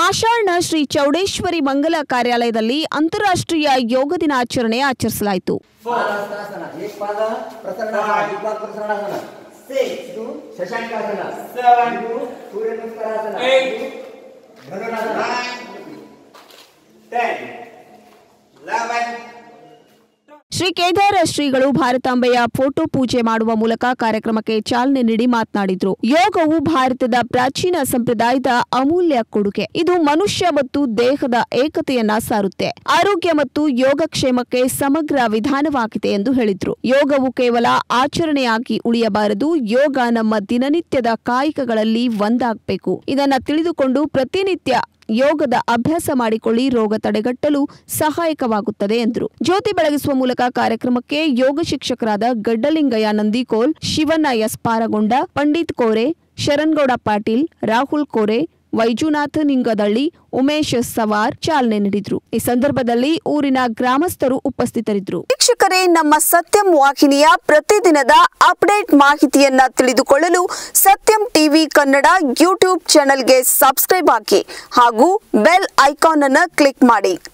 ದಾಶಾಳ್ನ ಶ್ರೀ ಚೌಡೇಶ್ವರಿ ಮಂಗಲ ಕಾರ್ಯಾಲಯದಲ್ಲಿ ಅಂತಾರಾಷ್ಟ್ರೀಯ ಯೋಗ ದಿನಾಚರಣೆ ಆಚರಿಸಲಾಯಿತು ಪಾದಾಸ್ತಾಸನ एक पाद प्रसरणासन एक पाद प्रसरणासन Six. ಇದು ಶಶಾಂಕಾಸನ Seven. ಇದು ಸೂರ್ಯ ನಮಸ್ಕಾರಾಸನ Eight. ಇದು Dhanurasana Nine. Ten. Eleven. Shri Kedara ಶ್ರೀಗಳು ಭಾರತಾಂಬೆಯ ಫೋಟೋ ಪೂಜೆ ಮಾಡುವ ಮೂಲಕ ಕಾರ್ಯಕ್ರಮಕ್ಕೆ ಚಾಲನೆ ನೀಡಿ ಮಾತನಾಡಿದ್ರು ಯೋಗವು ಭಾರತದ ಪ್ರಾಚೀನ ಸಂಪ್ರದಾಯದ ಅಮೂಲ್ಯ ಕೊಡುಗೆ ಇದು ಮನುಷ್ಯ ಮತ್ತು ದೇಹದ ಏಕತೆಯನ್ನ ಸಾರುತ್ತೆ ಆರೋಗ್ಯ ಮತ್ತು ಯೋಗಕ್ಷೇಮಕ್ಕೆ ಸಮಗ್ರ ವಿಧಾನವಾಗಿದೆ ಎಂದು ಹೇಳಿದ್ರು ಯೋಗವು ಕೇವಲ ಆಚರಣೆಯಾಗಿ ಉಳಿಯಬಾರದು ಯೋಗ ನಮ್ಮ ದಿನನಿತ್ಯದ ಕಾಯಕಗಳಲ್ಲಿ ಒಂದಾಗಬೇಕು ಇದನ್ನ ತಿಳಿದುಕೊಂಡು ಪ್ರತಿನಿತ್ಯ ಯೋಗದ ಅಭ್ಯಾಸ ಮಾಡಿಕೊಳ್ಳಿ ರೋಗ ತಡೆಗಟ್ಟಲು ಸಹಾಯಕವಾಗುತ್ತದೆ ಎಂದರು ಜ್ಯೋತಿ ಬೆಳಗಿಸುವ ಮೂಲಕ ಕಾರ್ಯಕ್ರಮಕ್ಕೆ ಯೋಗ ಶಿಕ್ಷಕರಾದ ಗಡ್ಡಲಿಂಗಯ್ಯ ನಂದಿಕೋಲ್ ಶಿವಣ್ಣ ಎಸ್ ಪಾರಗೊಂಡ ಪಂಡಿತ್ ಕೋರೆ ಶರಣ್ಗೌಡ ಪಾಟೀಲ್ ರಾಹುಲ್ ಕೋರೆ ವೈಜುನಾಥ್ ನಿಂಗದಳ್ಳಿ ಉಮೇಶ್ ಸವಾರ್ ಚಾಲನೆ ನೀಡಿದ್ರು ಈ ಸಂದರ್ಭದಲ್ಲಿ ಊರಿನ ಗ್ರಾಮಸ್ಥರು ಉಪಸ್ಥಿತರಿದ್ದರು ವೀಕ್ಷಕರೇ ನಮ್ಮ ಸತ್ಯಂ ವಾಹಿನಿಯ ಪ್ರತಿದಿನದ ಅಪ್ಡೇಟ್ ಮಾಹಿತಿಯನ್ನ ತಿಳಿದುಕೊಳ್ಳಲು ಸತ್ಯಂ ಟಿವಿ ಕನ್ನಡ ಯೂಟ್ಯೂಬ್ ಚಾನೆಲ್ಗೆ ಸಬ್ಸ್ಕ್ರೈಬ್ ಹಾಕಿ ಹಾಗೂ ಬೆಲ್ ಐಕಾನ್ ಅನ್ನು ಕ್ಲಿಕ್ ಮಾಡಿ